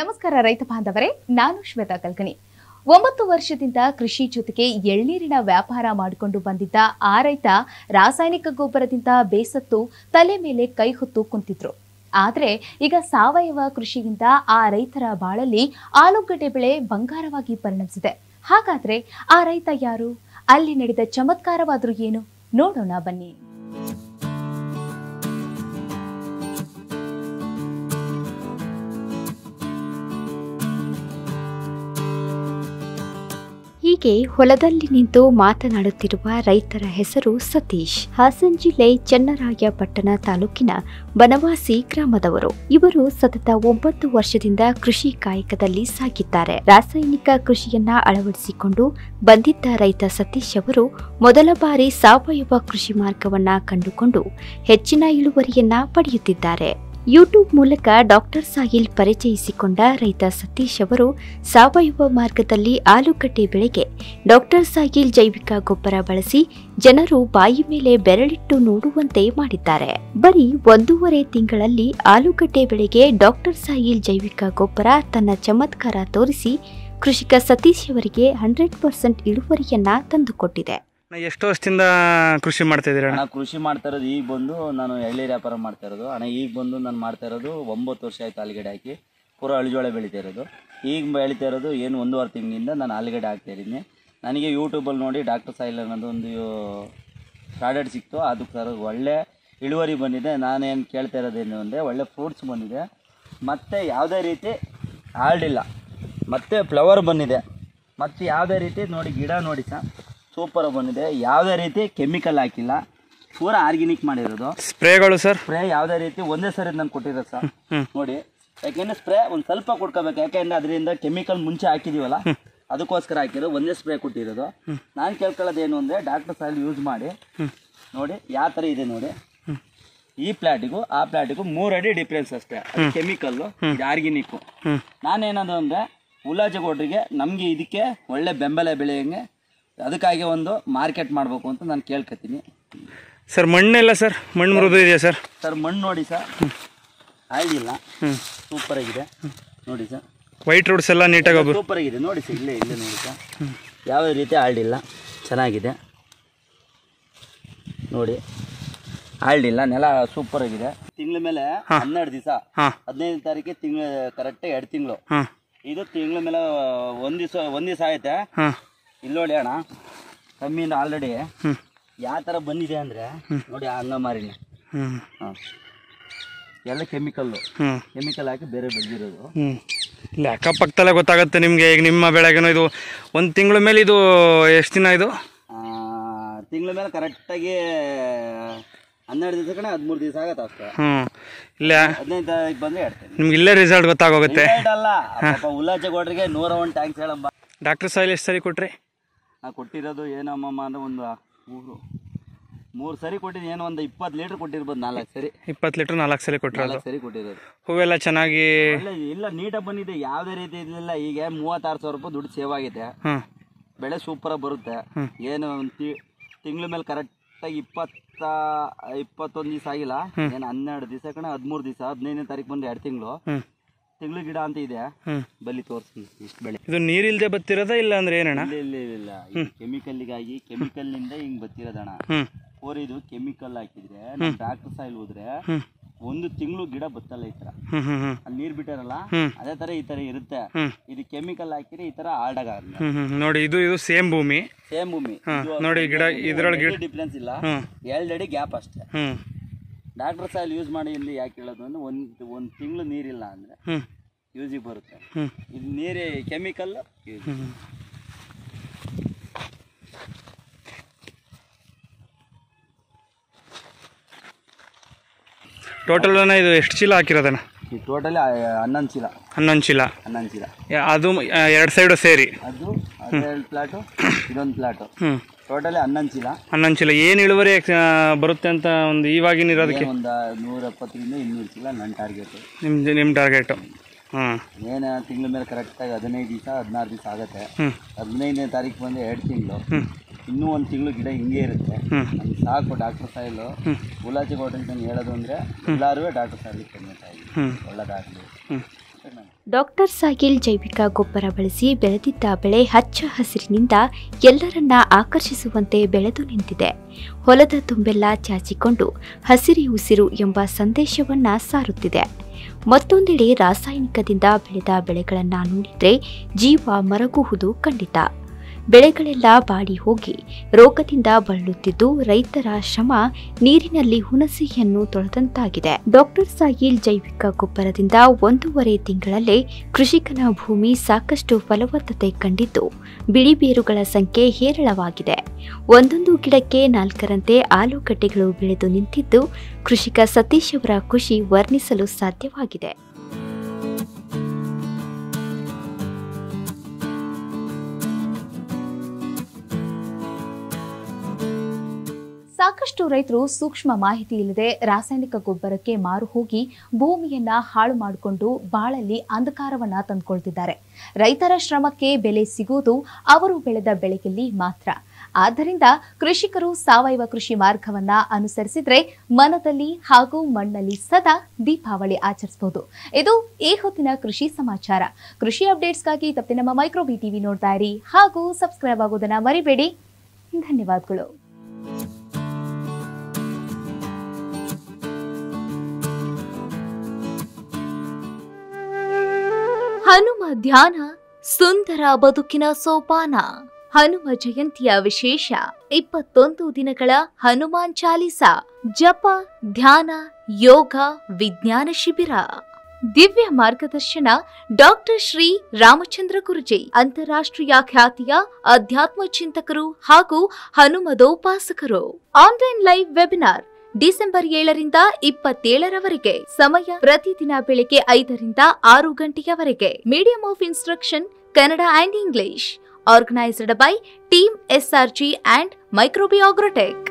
ನಮಸ್ಕಾರ ರೈತ ಬಾಂಧವರೇ ನಾನು ಶ್ವೇತಾ ಕಲ್ಕನಿ ಒಂಬತ್ತು ವರ್ಷದಿಂದ ಕೃಷಿ ಜೊತೆಗೆ ಎಳ್ನೀರಿನ ವ್ಯಾಪಾರ ಮಾಡಿಕೊಂಡು ಬಂದಿದ್ದ ಆ ರೈತ ರಾಸಾಯನಿಕ ಗೊಬ್ಬರದಿಂದ ಬೇಸತ್ತು ತಲೆ ಮೇಲೆ ಕೈ ಹೊತ್ತು ಕುಂತಿದ್ರು ಆದ್ರೆ ಈಗ ಸಾವಯವ ಕೃಷಿಯಿಂದ ಆ ರೈತರ ಬಾಳಲ್ಲಿ ಆಲೂಗಡ್ಡೆ ಬೆಳೆ ಬಂಗಾರವಾಗಿ ಪರಿಣಮಿಸಿದೆ ಹಾಗಾದ್ರೆ ಆ ರೈತ ಯಾರು ಅಲ್ಲಿ ನಡೆದ ಚಮತ್ಕಾರವಾದ್ರೂ ಏನು ನೋಡೋಣ ಬನ್ನಿ ಹೀಗೆ ಹೊಲದಲ್ಲಿ ನಿಂತು ಮಾತನಾಡುತ್ತಿರುವ ರೈತರ ಹೆಸರು ಸತೀಶ್ ಹಾಸನ್ ಜಿಲ್ಲೆ ಚನ್ನರಾಯಪಟ್ಟಣ ತಾಲೂಕಿನ ಬನವಾಸಿ ಗ್ರಾಮದವರು ಇವರು ಸತತ ಒಂಬತ್ತು ವರ್ಷದಿಂದ ಕೃಷಿ ಕಾಯಕದಲ್ಲಿ ಸಾಗಿದ್ದಾರೆ ರಾಸಾಯನಿಕ ಕೃಷಿಯನ್ನ ಅಳವಡಿಸಿಕೊಂಡು ಬಂದಿದ್ದ ರೈತ ಸತೀಶ್ ಅವರು ಮೊದಲ ಬಾರಿ ಸಾವಯವ ಕೃಷಿ ಮಾರ್ಗವನ್ನ ಕಂಡುಕೊಂಡು ಹೆಚ್ಚಿನ ಇಳುವರಿಯನ್ನ ಪಡೆಯುತ್ತಿದ್ದಾರೆ ಯೂಟ್ಯೂಬ್ ಮೂಲಕ ಡಾಕ್ಟರ್ ಸಾಹಿಲ್ ಪರಿಚಯಿಸಿಕೊಂಡ ರೈತ ಸತೀಶ್ ಅವರು ಸಾವಯವ ಮಾರ್ಗದಲ್ಲಿ ಆಲೂಗಡ್ಡೆ ಬೆಳೆಗೆ ಡಾಕ್ಟರ್ ಸಾಹಿಲ್ ಜೈವಿಕ ಗೊಬ್ಬರ ಬಳಸಿ ಜನರು ಬಾಯಿ ಮೇಲೆ ಬೆರಳಿಟ್ಟು ನೋಡುವಂತೆ ಮಾಡಿದ್ದಾರೆ ಬರೀ ಒಂದೂವರೆ ತಿಂಗಳಲ್ಲಿ ಆಲೂಗಡ್ಡೆ ಬೆಳೆಗೆ ಡಾಕ್ಟರ್ ಸಾಹಿಲ್ ಜೈವಿಕ ಗೊಬ್ಬರ ತನ್ನ ಚಮತ್ಕಾರ ತೋರಿಸಿ ಕೃಷಿಕ ಸತೀಶ್ ಅವರಿಗೆ ಹಂಡ್ರೆಡ್ ಪರ್ಸೆಂಟ್ ಇಳುವರಿಯನ್ನ ತಂದುಕೊಟ್ಟಿದೆ ಅಣ್ಣ, ಎಷ್ಟು ವರ್ಷದಿಂದ ಕೃಷಿ ಮಾಡ್ತಾ ಇದ್ದೀರಾ ಅಣ್ಣ ಕೃಷಿ ಮಾಡ್ತಾ ಇರೋದು ಈಗ ಬಂದು ನಾನು ಎಳ್ನೀರು ವ್ಯಾಪಾರ ಮಾಡ್ತಾ ಇರೋದು ಅಣ್ಣ ಈಗ ಬಂದು ನಾನು ಮಾಡ್ತಾ ಇರೋದು ಒಂಬತ್ತು ವರ್ಷ ಆಯ್ತು ಆಲೂಗಡ್ಡೆ ಹಾಕಿ ಪೂರ ಅಳಿಜೋಳ ಬೆಳೀತಾ ಇರೋದು ಈಗ ಬೆಳೀತಾ ಇರೋದು ಏನು ಒಂದೂವರೆ ತಿಂಗಳಿಂದ ನಾನು ಆಲೂಗಡ್ಡೆ ಹಾಕ್ತಾ ಇದ್ದೀನಿ ನನಗೆ ಯೂಟ್ಯೂಬಲ್ಲಿ ನೋಡಿ ಡಾಕ್ಟರ್ ಸಾಯಿಲ್ ಅನ್ನೋದು ಒಂದು ಪ್ರಾಡಕ್ಟ್ ಸಿಕ್ತು ಅದಕ್ಕೆ ಸರ್ ಒಳ್ಳೆ ಇಳುವರಿ ಬಂದಿದೆ ನಾನೇನು ಕೇಳ್ತಾ ಇರೋದೇನು ಅಂದರೆ ಒಳ್ಳೆ ಫ್ರೂಟ್ಸ್ ಬಂದಿದೆ ಮತ್ತು ಯಾವುದೇ ರೀತಿ ಹಾಲ್ಡಿಲ್ಲ ಮತ್ತು ಫ್ಲವರ್ ಬಂದಿದೆ ಮತ್ತು ಯಾವುದೇ ರೀತಿ ನೋಡಿ ಗಿಡ ನೋಡಿ ಸರ್ ಸೂಪರ್ ಬಂದಿದೆ ಯಾವುದೇ ರೀತಿ ಕೆಮಿಕಲ್ ಹಾಕಿಲ್ಲ ಪೂರ ಆರ್ಗ್ಯಾನಿಕ್ ಮಾಡಿರೋದು ಸ್ಪ್ರೇಗಳು ಸರ್ ಸ್ಪ್ರೇ ಯಾವುದೇ ರೀತಿ ಒಂದೇ ಸರಿ ನಾನು ಕೊಟ್ಟಿರೋದು ಸರ್ ನೋಡಿ ಯಾಕೆಂದ್ರೆ ಸ್ಪ್ರೇ ಒಂದು ಸ್ವಲ್ಪ ಕೊಡ್ಕೋಬೇಕು ಯಾಕೆಂದ್ರೆ ಅದರಿಂದ ಕೆಮಿಕಲ್ ಮುಂಚೆ ಹಾಕಿದೀವಲ್ಲ ಅದಕ್ಕೋಸ್ಕರ ಹಾಕಿರೋದು ಒಂದೇ ಸ್ಪ್ರೇ ಕೊಟ್ಟಿರೋದು ನಾನು ಕೇಳ್ಕೊಳ್ಳೋದು ಏನು ಅಂದರೆ ಡಾಕ್ಟರ್ ಸಾಯಿಲ್ ಯೂಸ್ ಮಾಡಿ ನೋಡಿ ಯಾವ ಥರ ಇದೆ ನೋಡಿ ಈ ಪ್ಲಾಟಿಗೂ ಆ ಪ್ಲಾಟಿಗೂ ಮೂರು ಅಡಿ ಡಿಫ್ರೆನ್ಸ್ ಅಷ್ಟೇ ಕೆಮಿಕಲ್ಲು ಇದು ಆರ್ಗ್ಯಾನಿಕ್ಕು ನಾನೇನದು ಅಂದರೆ ಉಲ್ಲಾಜಗೋಡ್ರಿಗೆ ನಮಗೆ ಇದಕ್ಕೆ ಒಳ್ಳೆ ಬೆಂಬಲ ಬೆಳೆಯಂಗೆ ಅದಕ್ಕಾಗಿ ಒಂದು ಮಾರ್ಕೆಟ್ ಮಾಡಬೇಕು ಅಂತ ನಾನು ಕೇಳ್ಕೊತೀನಿ ಸರ್ ಮಣ್ಣೆಲ್ಲ ಸರ್ ಮಣ್ಣು ಮೃದು ಇದೆಯಾ ಸರ್ ಸರ್ ಮಣ್ಣು ನೋಡಿ ಸರ್ ಆಯ್ದಿಲ್ಲ ಸೂಪರ್ ಆಗಿದೆ ನೋಡಿ ಸರ್ ವೈಟ್ ರೋಡ್ಸ್ ಎಲ್ಲ ನೀಟಾಗಿ ಒಬ್ಬರು ಸೂಪರ್ ಆಗಿದೆ ನೋಡಿ ಸರ್ ಇಲ್ಲೇ ಇಲ್ಲೇ ನೋಡಿ ಸರ್ ಯಾವುದೇ ರೀತಿ ಆಲ್ಡಿಲ್ಲ ಚೆನ್ನಾಗಿದೆ ನೋಡಿ ಆಲ್ಡಿಲ್ಲ ನೆಲ ಸೂಪರ್ ಆಗಿದೆ ತಿಂಗಳ ಮೇಲೆ ಹನ್ನೆರಡು ದಿವಸ ಹಾಂ ಹದಿನೈದು ತಾರೀಕಿಗೆ ತಿಂಗಳು ಕರೆಕ್ಟಾಗಿ ಎರಡು ತಿಂಗಳು ಹಾಂ ಇದು ತಿಂಗಳ ಮೇಲೆ ಒಂದು ದಿವಸ ಒಂದು ದಿವಸ ಆಯ್ತೆ ಹಾಂ ಇಲ್ಲಿ ನೋಡಿ ಅಣ್ಣ ಕಮ್ಮಿಯಿಂದ ಆಲ್ರೆಡಿ ಹ್ಞೂ ಯಾವ ಥರ ಬಂದಿದೆ ಅಂದರೆ ನೋಡಿ ಆ ಅಂಗಮಾರಿನ ಹ್ಞೂ ಹಾಂ ಎಲ್ಲ ಕೆಮಿಕಲ್ಲು ಹ್ಞೂ ಕೆಮಿಕಲ್ ಹಾಕಿ ಬೇರೆ ಬೆಳೆದಿರೋದು ಹ್ಞೂ ಇಲ್ಲಿ ಅಕ್ಕಪಕ್ಕದಲ್ಲೇ ಗೊತ್ತಾಗುತ್ತೆ ನಿಮಗೆ ಈಗ ನಿಮ್ಮ ಬೆಳೆಗೇನೋ ಇದು ಒಂದು ತಿಂಗಳ ಮೇಲೆ ಇದು ಎಷ್ಟು ದಿನ ಇದು ತಿಂಗಳ ಮೇಲೆ ಕರೆಕ್ಟಾಗಿ ಹನ್ನೆರಡು ದಿವಸ ಕಡೆ ಹದಿಮೂರು ದಿವಸ ಆಗತ್ತೆ ಅಷ್ಟೇ ಹ್ಞೂ ಇಲ್ಲೇ ಹದಿನೈದು ತಾರೀಕು ಬಂದರೆ ಹೇಳ್ತೇನೆ ನಿಮ್ಗೆ ಇಲ್ಲೇ ರಿಸಲ್ಟ್ ಗೊತ್ತಾಗೋಗುತ್ತೆ ಅಲ್ಲ ಪಾಪ ಉಲ್ಲಾಜಗೌಡ್ರಿಗೆ ನೂರ ಒಂದು ಟ್ಯಾಂಕ್ಸ್ ಹೇಳಮ್ಮ ಡಾಕ್ಟರ್ ಸಾಯಿಲ್ ಎಷ್ಟು ಸರಿ ಕೊಟ್ರಿ ನಾ ಕೊಟ್ಟಿರೋದು ಏನಮ್ಮಮ್ಮ ಅಂದ್ರೆ ಒಂದು ಮೂರು ಮೂರು ಸರಿ ಕೊಟ್ಟಿದ್ದು ಏನೋ ಒಂದು ಇಪ್ಪತ್ತು ಲೀಟ್ರ್ ಕೊಟ್ಟಿರ್ಬೋದು ನಾಲ್ಕು ಸರಿ ಇಪ್ಪತ್ತು ಲೀಟ್ರ್ ನಾಲ್ಕು ಸಲ ಕೊಟ್ಟಿರೋದು ನಾಲ್ಕು ಸರಿ ಕೊಟ್ಟಿರೋದು ಹೂವೆಲ್ಲ ಚೆನ್ನಾಗಿ ಒಳ್ಳೆ ಇಲ್ಲ ನೀಟಾಗಿ ಬಂದಿದೆ ಯಾವುದೇ ರೀತಿ ಇದಿಲ್ಲ ಈಗ ಮೂವತ್ತಾರು ಸಾವಿರ ರೂಪಾಯಿ ದುಡ್ಡು ಸೇವ್ ಆಗಿದೆ ಹಾಂ ಬೆಳೆ ಸೂಪರಾಗಿ ಬರುತ್ತೆ ಏನು ಒಂದು ತಿ ತಿಂಗಳ ಮೇಲೆ ಕರೆಕ್ಟಾಗಿ ಇಪ್ಪತ್ತ ಇಪ್ಪತ್ತೊಂದು ದಿವಸ ಆಗಿಲ್ಲ ಏನು ಹನ್ನೆರಡು ದಿವಸ ಕಣ ಹದಿಮೂರು ದಿವಸ ಹದಿನೈದನೇ ತಾರೀಕು ಬಂದು ಎರಡು ತಿಂಗಳು ಹ್ಞೂ ತಿಂಗಳು ಗಿಡ ಅಂತ ಇದೆ ಹ್ಞೂ ಬಲ್ಲಿ ತೋರಿಸ್ತೀನಿ ಇಷ್ಟು ಬೆಳೆ ಇದು ನೀರಿಲ್ದೆ ಬತ್ತಿರೋದಾ ಇಲ್ಲ ಅಂದ್ರೆ ಏನಣ್ಣ ಇಲ್ಲ ಇಲ್ಲ ಇಲ್ಲ ಇಲ್ಲ ಕೆಮಿಕಲ್ಗಾಗಿ ಕೆಮಿಕಲ್ನಿಂದ ಹಿಂಗೆ ಬತ್ತಿರೋದಣ್ಣ ಹ್ಞೂ ಓರ್ ಇದು ಕೆಮಿಕಲ್ ಹಾಕಿದ್ರೆ ನಮ್ಮ ಡಾಕ್ಟರ್ ಸಾಯಿಲ್ ಹೋದ್ರೆ ಹ್ಮ್. ಒಂದು ತಿಂಗಳು ಗಿಡ ಬತ್ತಲ್ಲ ಈ ಥರ ಹ್ಞೂ ಹ್ಞೂ ಹ್ಞೂ ಅಲ್ಲಿ ನೀರು ಬಿಟ್ಟಾರಲ್ಲ ಹ್ಮ್. ಅದೇ ಥರ ಈ ಥರ ಇರುತ್ತೆ ಹ್ಮ್. ಇದು ಕೆಮಿಕಲ್ ಹಾಕಿದ್ರೆ ಈ ಥರ ಹಾರ್ಡಾಗಲ್ಲ ಹ್ಞೂ ಹ್ಞೂ ನೋಡಿ ಇದು ಇದು ಸೇಮ್ ಭೂಮಿ ಸೇಮ್ ಭೂಮಿ ಇದು ನೋಡಿ ಗಿಡ ಇದ್ರೊಳಗೆ ಗಿಡ ಡಿಫ್ರೆನ್ಸ್ ಇಲ್ಲ ಹ್ಞೂ ಎರಡು ಅಡಿ ಗ್ಯಾಪ್ ಅಷ್ಟೇ ಹ್ಞೂ ಡಾಕ್ಟರ್ ಸಾಯಿಲ್ ಯೂಸ್ ಮಾಡಿ ಇಲ್ಲಿ ಯಾಕೆ ಹೇಳೋದು ಅಂದ್ರೆ ಒಂದು ಒಂದು ತಿಂಗಳು ನೀರಿಲ್ಲ ಅಂದರೆ ಹ್ಞೂ ಯೂಸಿಗೆ ಬರುತ್ತೆ ಹ್ಞೂ ಇದು ನೀರು ಕೆಮಿಕಲ್ ಯೂಸ್ ಹ್ಞೂ ಟೋಟಲ್ ಇದು ಎಷ್ಟು ಚೀಲ ಹಾಕಿರೋದಣ್ಣ ಈ ಟೋಟಲಿ ಹನ್ನೊಂದು ಚೀಲ ಹನ್ನೊಂದು ಚೀಲ ಹನ್ನೊಂದು ಚೀಲ ಯಾ- ಅದು ಎರಡು ಸೈಡು ಸೇರಿ ಅದು ಅದೆರಡು ಪ್ಲಾಟು ಇದೊಂದು ಪ್ಲಾಟು ಹ್ಞೂ ಟೋಟಲಿ ಹನ್ನೊಂದು ಚೀಲ ಹನ್ನೊಂದು ಚೀಲ ಏನು ಇಳುವರಿ ಆ, ಬರುತ್ತೆ ಅಂತ ಒಂದು ಇವಾಗಿನ ಇರೋದಕ್ಕೆ ಒಂದು ನೂರ ಎಪ್ಪತ್ತರಿಂದ ಇನ್ನೂರು ಚೀಲ ನನ್ನ ಟಾರ್ಗೆಟು ನಿಮ್ಮ ನಿಮ್ಮ ಟಾರ್ಗೆಟು ಹಾಂ ಏನು ತಿಂಗಳ ಮೇಲೆ ಕರೆಕ್ಟಾಗಿ ಹದಿನೈದು ದಿವಸ ಹದಿನಾರು ದಿವಸ ಆಗುತ್ತೆ ಹ್ಞೂ ಹದಿನೈದನೇ ತಾರೀಕು ಬಂದು ಎರಡು ತಿಂಗಳು ಹ್ಞೂ ಇನ್ನೂ ಒಂದು ತಿಂಗಳು ಗಿಡ ಹಿಂಗೆ ಇರುತ್ತೆ ಹ್ಞೂ ನಮ್ಗೆ ಸಾಕು ಡಾಕ್ಟರ್ ಸಾಯಿಲು ಗುಲಾಚಿ ಹೋಟೆಲ್ ನಾನು ಹೇಳೋದು ಅಂದರೆ ಎಲ್ಲರೂ ಡಾಕ್ಟರ್ ಸಾಯಿಲ್ ಕಮ್ಮಿ ಹ್ಞೂ ಒಳ್ಳೇದಾಗಲಿ ಹ್ಞೂ ಡಾಕ್ಟರ್ ಸಾಗಿಲ್ ಜೈವಿಕ ಗೊಬ್ಬರ ಬಳಸಿ ಬೆಳೆದಿದ್ದ ಬೆಳೆ ಹಚ್ಚ ಹಸಿರಿನಿಂದ ಎಲ್ಲರನ್ನ ಆಕರ್ಷಿಸುವಂತೆ ಬೆಳೆದು ನಿಂತಿದೆ ಹೊಲದ ತುಂಬೆಲ್ಲ ಚಾಚಿಕೊಂಡು ಹಸಿರಿ ಉಸಿರು ಎಂಬ ಸಂದೇಶವನ್ನ ಸಾರುತ್ತಿದೆ ಮತ್ತೊಂದೆಡೆ ರಾಸಾಯನಿಕದಿಂದ ಬೆಳೆದ ಬೆಳೆಗಳನ್ನ ನೋಡಿದ್ರೆ ಜೀವ ಮರಗುವುದು ಖಂಡಿತ ಬೆಳೆಗಳೆಲ್ಲ ಬಾಡಿ ಹೋಗಿ ರೋಗದಿಂದ ಬಳಲುತ್ತಿದ್ದು ರೈತರ ಶ್ರಮ ನೀರಿನಲ್ಲಿ ಹುಣಸೆಯನ್ನು ತೊಳೆದಂತಾಗಿದೆ ಡಾಕ್ಟರ್ ಸಾಯಿಲ್ ಜೈವಿಕ ಗೊಬ್ಬರದಿಂದ ಒಂದೂವರೆ ತಿಂಗಳಲ್ಲೇ ಕೃಷಿಕನ ಭೂಮಿ ಸಾಕಷ್ಟು ಫಲವತ್ತತೆ ಕಂಡಿದ್ದು ಬಿಳಿ ಬೇರುಗಳ ಸಂಖ್ಯೆ ಹೇರಳವಾಗಿದೆ ಒಂದೊಂದು ಗಿಡಕ್ಕೆ ನಾಲ್ಕರಂತೆ ಆಲೂಗಡ್ಡೆಗಳು ಬೆಳೆದು ನಿಂತಿದ್ದು ಕೃಷಿಕ ಸತೀಶ್ ಅವರ ಖುಷಿ ವರ್ಣಿಸಲು ಸಾಧ್ಯವಾಗಿದೆ ಸಾಕಷ್ಟು ರೈತರು ಸೂಕ್ಷ್ಮ ಮಾಹಿತಿ ಇಲ್ಲದೆ ರಾಸಾಯನಿಕ ಗೊಬ್ಬರಕ್ಕೆ ಮಾರು ಹೋಗಿ ಭೂಮಿಯನ್ನ ಹಾಳು ಮಾಡಿಕೊಂಡು ಬಾಳಲ್ಲಿ ಅಂಧಕಾರವನ್ನ ತಂದುಕೊಳ್ತಿದ್ದಾರೆ ರೈತರ ಶ್ರಮಕ್ಕೆ ಬೆಲೆ ಸಿಗುವುದು ಅವರು ಬೆಳೆದ ಬೆಳೆಯಲ್ಲಿ ಮಾತ್ರ ಆದ್ದರಿಂದ ಕೃಷಿಕರು ಸಾವಯವ ಕೃಷಿ ಮಾರ್ಗವನ್ನ ಅನುಸರಿಸಿದ್ರೆ ಮನದಲ್ಲಿ ಹಾಗೂ ಮಣ್ಣಲ್ಲಿ ಸದಾ ದೀಪಾವಳಿ ಆಚರಿಸಬಹುದು ಇದು ಈ ಹೊತ್ತಿನ ಕೃಷಿ ಸಮಾಚಾರ ಕೃಷಿ ಅಪ್ಡೇಟ್ಸ್ಗಾಗಿ ತಪ್ಪದೆ ನಮ್ಮ ಮೈಕ್ರೋ ಬಿ ಟಿವಿ ನೋಡ್ತಾ ಇರಿ ಹಾಗೂ ಸಬ್ಸ್ಕ್ರೈಬ್ ಆಗೋದನ್ನ ಮರಿಬೇಡಿ ಧನ್ಯವಾದಗಳು ಹನುಮ ಧ್ಯಾನ ಸುಂದರ ಬದುಕಿನ ಸೋಪಾನ ಹನುಮ ಜಯಂತಿಯ ವಿಶೇಷ ಇಪ್ಪತ್ತೊಂದು ದಿನಗಳ ಹನುಮಾನ್ ಚಾಲಿಸ ಜಪ ಧ್ಯಾನ ಯೋಗ ವಿಜ್ಞಾನ ಶಿಬಿರ ದಿವ್ಯ ಮಾರ್ಗದರ್ಶನ ಡಾಕ್ಟರ್ ಶ್ರೀ ರಾಮಚಂದ್ರ ಗುರುಜಿ ಅಂತಾರಾಷ್ಟ್ರೀಯ ಖ್ಯಾತಿಯ ಅಧ್ಯಾತ್ಮ ಚಿಂತಕರು ಹಾಗೂ ಹನುಮದೋಪಾಸಕರು ಆನ್ಲೈನ್ ಲೈವ್ ವೆಬಿನಾರ್ ಡಿಸೆಂಬರ್ ಏಳರಿಂದ ಇಪ್ಪತ್ತೇಳರವರೆಗೆ ಸಮಯ ಪ್ರತಿದಿನ ಬೆಳಿಗ್ಗೆ ಐದರಿಂದ ಆರು ಗಂಟೆಯವರೆಗೆ medium of instruction Kannada and English organised by team SRG and ಮೈಕ್ರೋಬಿಯೋಗ್ರಟೆಕ್